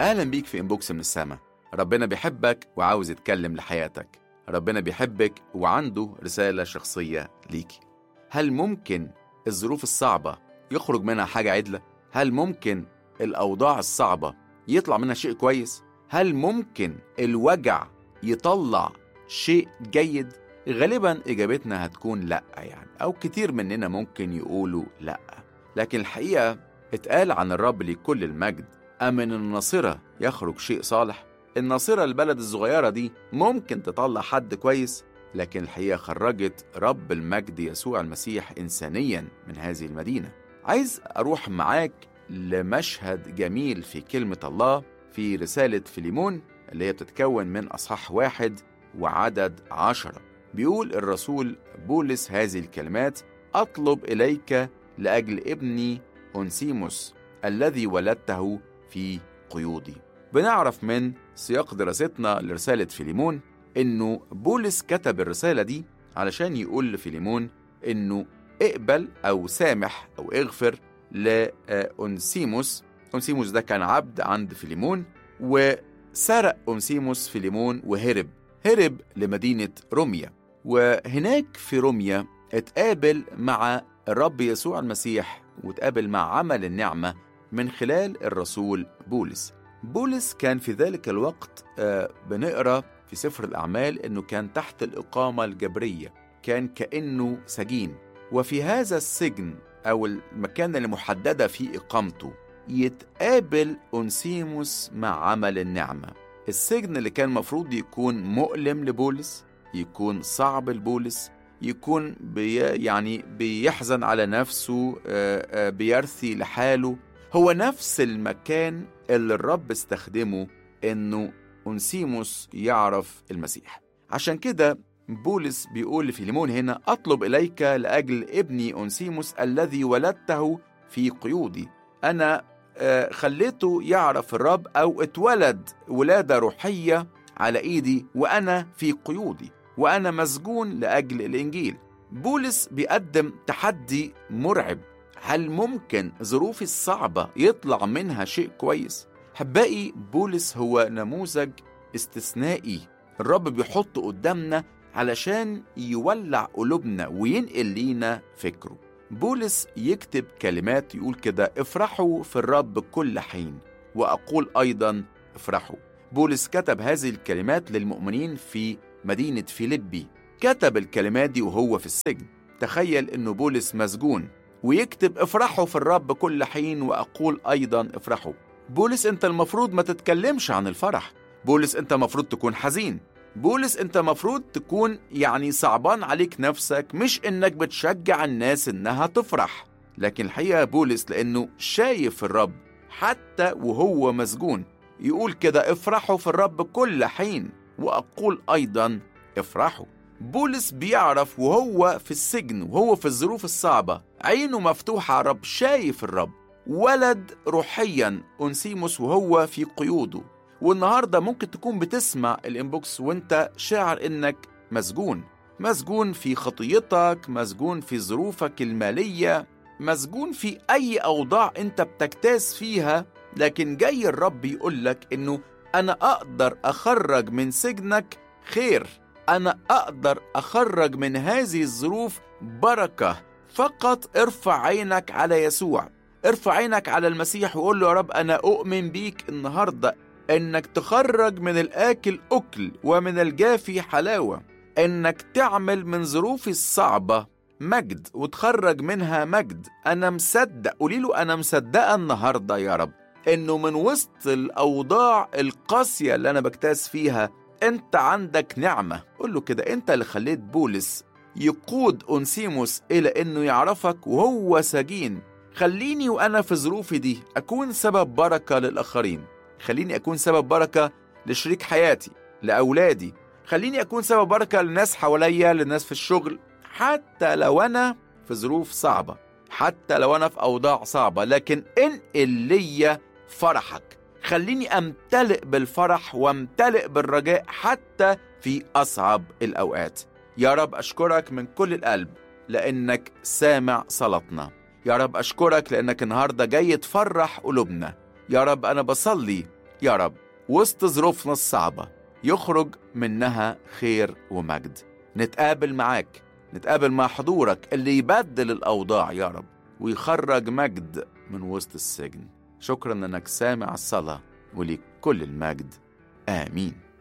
أهلا بيك في إنبوكس من السما ربنا بيحبك وعاوز يتكلم لحياتك ربنا بيحبك وعنده رسالة شخصية ليكي هل ممكن الظروف الصعبة يخرج منها حاجة عدلة؟ هل ممكن الأوضاع الصعبة يطلع منها شيء كويس؟ هل ممكن الوجع يطلع شيء جيد؟ غالبا إجابتنا هتكون لأ يعني أو كتير مننا ممكن يقولوا لأ لكن الحقيقة اتقال عن الرب لكل المجد أمن الناصرة يخرج شيء صالح الناصرة البلد الصغيرة دي ممكن تطلع حد كويس لكن الحقيقة خرجت رب المجد يسوع المسيح إنسانيا من هذه المدينة عايز أروح معاك لمشهد جميل في كلمة الله في رسالة فيليمون اللي هي بتتكون من أصحاح واحد وعدد عشرة بيقول الرسول بولس هذه الكلمات أطلب إليك لأجل ابني أنسيموس الذي ولدته في قيودي بنعرف من سياق دراستنا لرسالة فيليمون إنه بولس كتب الرسالة دي علشان يقول لفيليمون إنه اقبل أو سامح أو اغفر لأنسيموس أنسيموس ده كان عبد عند فيليمون وسرق أنسيموس فيليمون وهرب هرب لمدينة روميا وهناك في روميا اتقابل مع الرب يسوع المسيح وتقابل مع عمل النعمة من خلال الرسول بولس بولس كان في ذلك الوقت آه بنقرا في سفر الأعمال أنه كان تحت الإقامة الجبرية كان كأنه سجين وفي هذا السجن أو المكان اللي محددة فيه إقامته يتقابل أنسيموس مع عمل النعمة السجن اللي كان مفروض يكون مؤلم لبولس يكون صعب لبولس يكون بي يعني بيحزن على نفسه آه آه بيرثي لحاله هو نفس المكان اللي الرب استخدمه انه أنسيموس يعرف المسيح عشان كده بولس بيقول لفيليمون هنا أطلب إليك لأجل ابني أنسيموس الذي ولدته في قيودي أنا خليته يعرف الرب أو اتولد ولادة روحية على إيدي وأنا في قيودي وأنا مسجون لأجل الإنجيل بولس بيقدم تحدي مرعب هل ممكن ظروفي الصعبة يطلع منها شيء كويس؟ حبائي بولس هو نموذج استثنائي الرب بيحطه قدامنا علشان يولع قلوبنا وينقل لينا فكره بولس يكتب كلمات يقول كده افرحوا في الرب كل حين وأقول أيضا افرحوا بولس كتب هذه الكلمات للمؤمنين في مدينة فيليبي كتب الكلمات دي وهو في السجن تخيل أنه بولس مسجون ويكتب افرحوا في الرب كل حين وأقول أيضا افرحوا بولس أنت المفروض ما تتكلمش عن الفرح بولس أنت المفروض تكون حزين بولس أنت المفروض تكون يعني صعبان عليك نفسك مش إنك بتشجع الناس إنها تفرح لكن الحقيقة بولس لأنه شايف الرب حتى وهو مسجون يقول كده افرحوا في الرب كل حين وأقول أيضا افرحوا بولس بيعرف وهو في السجن وهو في الظروف الصعبة عينه مفتوحة على الرب شايف الرب ولد روحيا أنسيموس وهو في قيوده والنهارده ممكن تكون بتسمع الانبوكس وانت شاعر انك مسجون مسجون في خطيتك مسجون في ظروفك الماليه مسجون في اي اوضاع انت بتجتاز فيها لكن جاي الرب يقول لك انه انا اقدر اخرج من سجنك خير انا اقدر اخرج من هذه الظروف بركه فقط ارفع عينك على يسوع ارفع عينك على المسيح وقول له يا رب انا اؤمن بيك النهارده انك تخرج من الاكل اكل ومن الجافي حلاوه انك تعمل من ظروفي الصعبه مجد وتخرج منها مجد انا مصدق قولي له انا مصدقه النهارده يا رب انه من وسط الاوضاع القاسيه اللي انا بجتاز فيها انت عندك نعمه قول له كده انت اللي خليت بولس يقود أنسيموس إلى إنه يعرفك وهو سجين خليني وأنا في ظروفي دي أكون سبب بركة للآخرين خليني أكون سبب بركة لشريك حياتي لأولادي خليني أكون سبب بركة للناس حواليا للناس في الشغل حتى لو أنا في ظروف صعبة حتى لو أنا في أوضاع صعبة لكن انقل ليا فرحك خليني أمتلئ بالفرح وامتلئ بالرجاء حتى في أصعب الأوقات يا رب أشكرك من كل القلب لأنك سامع صلاتنا يا رب أشكرك لأنك النهاردة جاي تفرح قلوبنا يا رب أنا بصلي يا رب وسط ظروفنا الصعبة يخرج منها خير ومجد نتقابل معاك نتقابل مع حضورك اللي يبدل الأوضاع يا رب ويخرج مجد من وسط السجن شكرا انك سامع الصلاة وليك كل المجد آمين